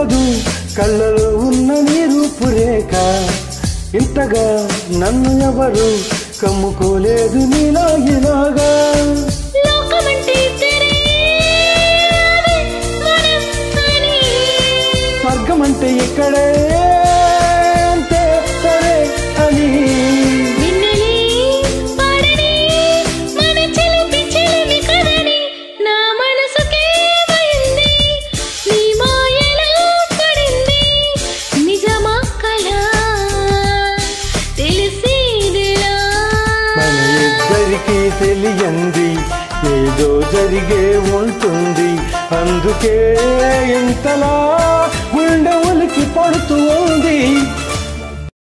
సరిపోదు కళ్ళలో ఉన్న నీ రూపురేఖ ఇంతగా నన్ను ఎవరు కమ్ముకోలేదు నీలా ఇలాగా లోకమంటే తెరే మనం అని స్వర్గం అంటే ఇక్కడే అంతే సరే అని విన్నని పాడని మన చిలిపి చిలిమి కదని నా మనసుకేమైంది నీ మాయలో పడింది నిజమా కళ తెలిసేదిలా మన ఇద్దరికి తెలియంది ఏదో జరిగే ఉంటుంది అందుకే ఇంతలా గుండె ఉలికి పడుతూ